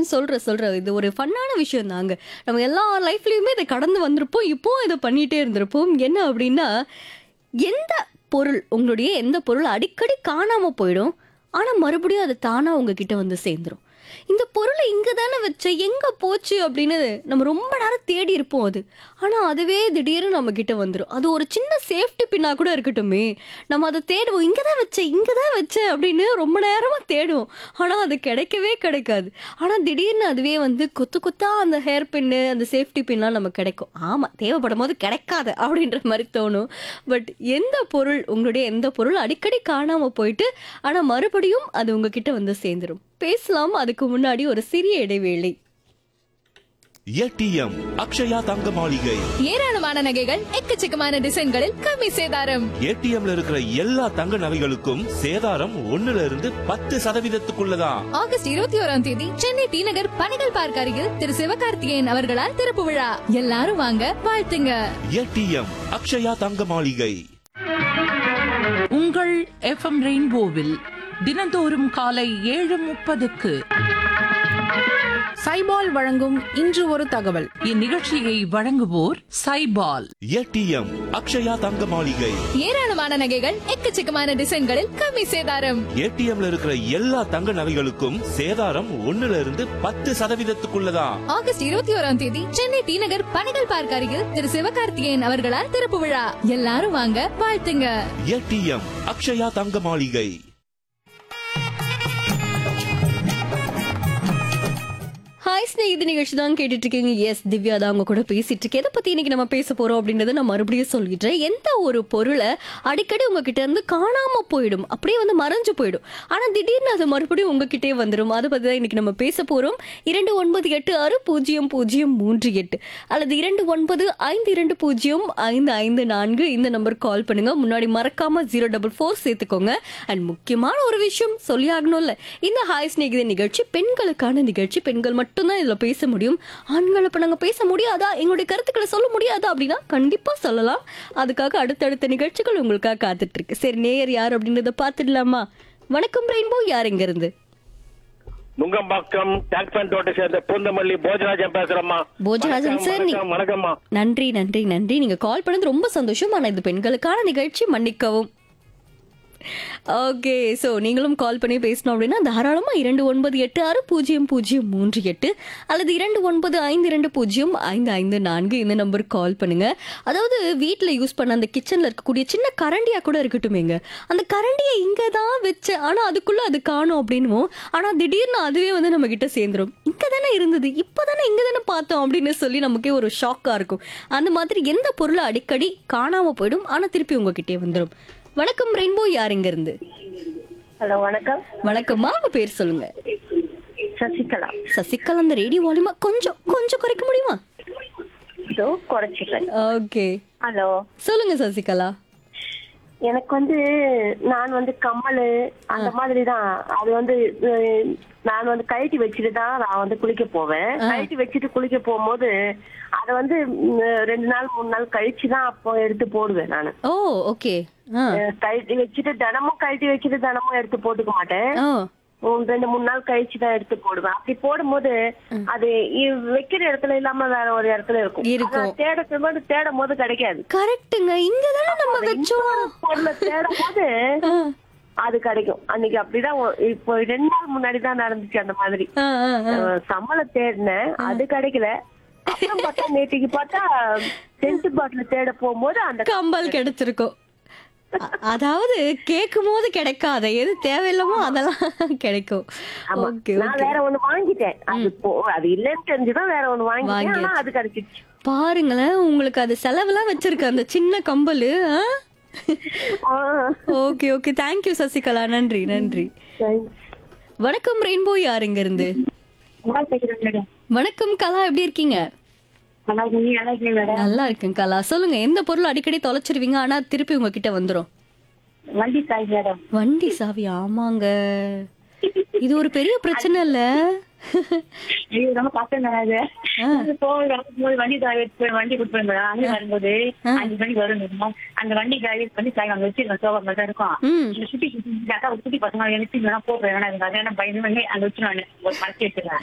சொல்ற சொல்ற இது ஒரு ஃபன்னான விஷயம் தாங்க நம்ம எல்லா லைஃப்லயுமே இதை கடந்து வந்திருப்போம் இப்போ இதை பண்ணிட்டே இருந்திருப்போம் என்ன அப்படின்னா எந்த பொருள் உங்களுடைய எந்த பொருள் அடிக்கடி காணாம போயிடும் ஆனா மறுபடியும் அது தானா உங்ககிட்ட வந்து சேர்ந்துரும் இந்த பொருளை இங்க தானே வச்ச எங்க போச்சு அப்படின்னு நம்ம ரொம்ப நேரம் தேடி இருப்போம் அது ஆனா அதுவே திடீர்னு நம்ம கிட்ட வந்துடும் அது ஒரு சின்ன சேஃப்டி பின்னா கூட இருக்கட்டுமே நம்ம அதை தேடுவோம் இங்க தான் வச்சேன் இங்க தான் வச்சேன் அப்படின்னு ரொம்ப நேரமா தேடுவோம் ஆனா அது கிடைக்கவே கிடைக்காது ஆனா திடீர்னு அதுவே வந்து கொத்து கொத்தா அந்த ஹேர் பின்னு அந்த சேஃப்டி பின்லாம் நமக்கு கிடைக்கும் ஆமா தேவைப்படும் போது கிடைக்காது அப்படின்ற மாதிரி தோணும் பட் எந்த பொருள் உங்களுடைய எந்த பொருள் அடிக்கடி காணாம போயிட்டு ஆனா மறுபடியும் அது உங்ககிட்ட வந்து சேர்ந்துரும் பேசலாம் அதுக்கு முன்னாடி ஒரு சிறிய இடைவேளை ஏடிஎம் அக்ஷயா தங்க மாளிகை ஏராளமான நகைகள் எக்கச்சக்கமான டிசைன்களில் கம்மி சேதாரம் ஏடிஎம்ல இருக்கிற எல்லா தங்க நகைகளுக்கும் சேதாரம் ஒண்ணுல இருந்து பத்து சதவீதத்துக்குள்ளதான் ஆகஸ்ட் இருபத்தி ஓராம் தேதி சென்னை டி நகர் பணிகள் பார்க்க அருகில் திரு சிவகார்த்திகேயன் அவர்களால் திறப்பு விழா எல்லாரும் வாங்க வாழ்த்துங்க ஏடிஎம் அக்ஷயா தங்க மாளிகை உங்கள் எஃப்எம் ரெயின்போவில் தினந்தோறும் காலை ஏழு முப்பதுக்கு சைபால் வழங்கும் இன்று ஒரு தகவல் இந்நிகழ்ச்சியை வழங்குவோர் சைபால் ஏடிஎம் அக்ஷயா தங்க மாளிகை ஏராளமான நகைகள் எக்கச்சக்கமான டிசைன்களில் கம்மி சேதாரம் ஏடிஎம்ல இருக்கிற எல்லா தங்க நகைகளுக்கும் சேதாரம் ஒண்ணுல இருந்து பத்து சதவீதத்துக்குள்ளதான் ஆகஸ்ட் இருபத்தி ஓராம் தேதி சென்னை டி நகர் பணிகள் பார்க்க அருகில் திரு சிவகார்த்திகேயன் அவர்களால் திறப்பு விழா எல்லாரும் வாங்க வாழ்த்துங்க ஏடிஎம் அக்ஷயா தங்க மாளிகை ஹாய் ஸ்னேகிதி நிகழ்ச்சி தான் கேட்டுட்டு இருக்கீங்க எஸ் திவ்யா தான் அவங்க கூட பேசிட்டு இருக்கேன் எதை பத்தி இன்னைக்கு நம்ம பேச போறோம் அப்படின்றத நான் மறுபடியும் சொல்லிடுறேன் எந்த ஒரு பொருளை அடிக்கடி உங்ககிட்ட இருந்து காணாம போயிடும் அப்படியே வந்து மறைஞ்சு போயிடும் ஆனா திடீர்னு அது மறுபடியும் உங்ககிட்டே வந்துடும் அதை பத்தி தான் இன்னைக்கு நம்ம பேச போறோம் இரண்டு ஒன்பது எட்டு ஆறு பூஜ்ஜியம் பூஜ்ஜியம் மூன்று எட்டு அல்லது இரண்டு ஒன்பது ஐந்து இரண்டு பூஜ்ஜியம் ஐந்து ஐந்து நான்கு இந்த நம்பர் கால் பண்ணுங்க முன்னாடி மறக்காம ஜீரோ டபுள் ஃபோர் சேர்த்துக்கோங்க அண்ட் முக்கியமான ஒரு விஷயம் சொல்லி ஆகணும்ல இந்த ஹாய் ஸ்நேகித நிகழ்ச்சி பெண்களுக்கான நிகழ்ச்சி பெண்கள் மட்டும்தான் இதுல பேச முடியும் ஆண்கள் இப்ப நாங்க பேச முடியாதா எங்களுடைய கருத்துக்களை சொல்ல முடியாதா அப்படின்னா கண்டிப்பா சொல்லலாம் அதுக்காக அடுத்தடுத்த நிகழ்ச்சிகள் உங்களுக்காக காத்துட்டு இருக்கு சரி நேயர் யார் அப்படின்றத பார்த்துடலாமா வணக்கம் ரெயின்போ யார் எங்க இருந்து நுங்கம்பாக்கம் டாக்பன் தோட்டை சேர்ந்த பூந்தமல்லி போஜராஜன் பேசுறேம்மா போஜராஜன் வணக்கம், சார், நீ- வணக்கம், வணக்கம்மா நன்றி நன்றி நன்றி நீங்க கால் பண்ணது ரொம்ப சந்தோஷம் ஆனா இது பெண்களுக்கான நிகழ்ச்சி மன்னிக்கவும் ஓகே ஸோ நீங்களும் கால் பண்ணி பேசணும் அப்படின்னா தாராளமா இரண்டு ஒன்பது எட்டு ஆறு பூஜ்ஜியம் பூஜ்ஜியம் மூன்று எட்டு அல்லது இரண்டு ஒன்பது ஐந்து இரண்டு பூஜ்ஜியம் ஐந்து ஐந்து நான்கு இந்த நம்பருக்கு கால் பண்ணுங்க அதாவது வீட்டில் யூஸ் பண்ண அந்த கிச்சனில் இருக்கக்கூடிய சின்ன கரண்டியா கூட இருக்கட்டுமேங்க அந்த கரண்டியை இங்கே தான் வச்சேன் ஆனால் அதுக்குள்ள அது காணும் அப்படின்னுவோம் ஆனால் திடீர்னு அதுவே வந்து நம்ம கிட்ட சேர்ந்துரும் இங்கே தானே இருந்தது இப்போ தானே இங்கே தானே பார்த்தோம் அப்படின்னு சொல்லி நமக்கே ஒரு ஷாக்காக இருக்கும் அந்த மாதிரி எந்த பொருளை அடிக்கடி காணாமல் போயிடும் ஆனால் திருப்பி உங்ககிட்டே வந்துடும் வணக்கம் ரெயின்போ யார் இங்க இருந்து ஹலோ வணக்கம் வணக்கம்மா உங்க பேர் சொல்லுங்க சசிகலா சசிகலா அந்த ரேடியோ வால்யூமா கொஞ்சம் கொஞ்சம் குறைக்க முடியுமா இதோ குறைச்சிக்கிறேன் ஓகே ஹலோ சொல்லுங்க சசிகலா எனக்கு வந்து நான் வந்து கம்மல் அந்த மாதிரி தான் அது வந்து அஹ், நான் வந்து கழட்டி வச்சுட்டு தான் நான் வந்து குளிக்க போவேன் கழட்டி வச்சுட்டு குளிக்க போகும்போது அதை வந்து ம், ரெண்டு நாள் மூணு நாள் கழிச்சு தான் அப்போ எடுத்து போடுவேன் நான் ஓ ஓகே ஆ கழட்டி வச்சுட்டு தினமும் கழட்டி வச்சுட்டு தினமும் எடுத்து போட்டுக்க மாட்டேன் ஓ உம், ரெண்டு மூணு நாள் கழிச்சு தான் எடுத்து போடுவேன் அப்படி போடும்போது அது இ- வைக்கிற இடத்துல இல்லாம வேற ஒரு இடத்துல இருக்கும் இருக்கும். அத தேட போது தேடும் போது கிடைக்காது கரெக்ட்டுங்க இங்க தானே நம்ம அதை வச்சோம் இன்னொரு பொருளை தேடும் போது ஆ, அது கிடைக்கும் அன்னைக்கு அப்படிதான் ஒ- இப்போ ரெண்டு நாள் முன்னாடி தான் நடந்துச்சு அந்த மாதிரி ஆ, ஆ, ஆ. அஹ் சம்பளம் தேடினேன் அது கிடைக்கல அப்புறம் பார்த்தா நேற்றுக்கு பார்த்தா சென்ட் பாட்டில் தேட போகும்போது அந்த கம்பல் கிடைச்சிருக்கும் அ- அதாவது கேட்கும் போது கிடைக்காத எது தேவையில்லாமோ அதெல்லாம் கிடைக்கும் ஆமா. ஓகே நான் ஓகே வேற ஒண்ணு வாங்கிட்டேன் அது போ அது இல்லைன்னு தெரிஞ்சுதான் வேற ஒண்ணு வாங்கிட்டேன் ஆனா வாங்கியாச்சு. அது கிடைச்சிச்சு பாருங்களேன் உங்களுக்கு அது செலவுலாம் வச்சிருக்கு அந்த சின்ன கம்பல் ஆஹ் ஓகே ஓகே தேங்க்யூ சசிகலா நன்றி நன்றி thanks. வணக்கம் ரெயின்போ யார் இங்க இருந்து வணக்கம் கலா எப்படி இருக்கீங்க நல்லா இருக்கேன் கலா சொல்லுங்க எந்த பொருள் அடிக்கடி தொலைச்சிருவீங்க ஆனா திருப்பி உங்ககிட்ட வந்துரும் வண்டி சாய் மேடம் வண்டி சாவி ஆமாங்க இது ஒரு பெரிய பிரச்சனை இல்ல ஐயோ ரொம்ப கஷ்டம் தான் அது அது போய் வரும்போது வண்டி சாய் எடுத்து போய் வண்டி கொடுத்துருந்தா அங்க வரும்போது அஞ்சு மணிக்கு வரும் அந்த வண்டி சாய் பண்ணி சாய் அங்க வச்சிருக்கோம் சோபா மாதிரி தான் இருக்கும் ம் இந்த சுத்தி சுத்தி அக்கா ஒரு குட்டி பசங்க எனக்கு வேணா போக வேணா இருக்காது ஏன்னா பயந்து பண்ணி அங்க வச்சிருவாங்க ஒரு மறைச்சு வச்சிருவேன்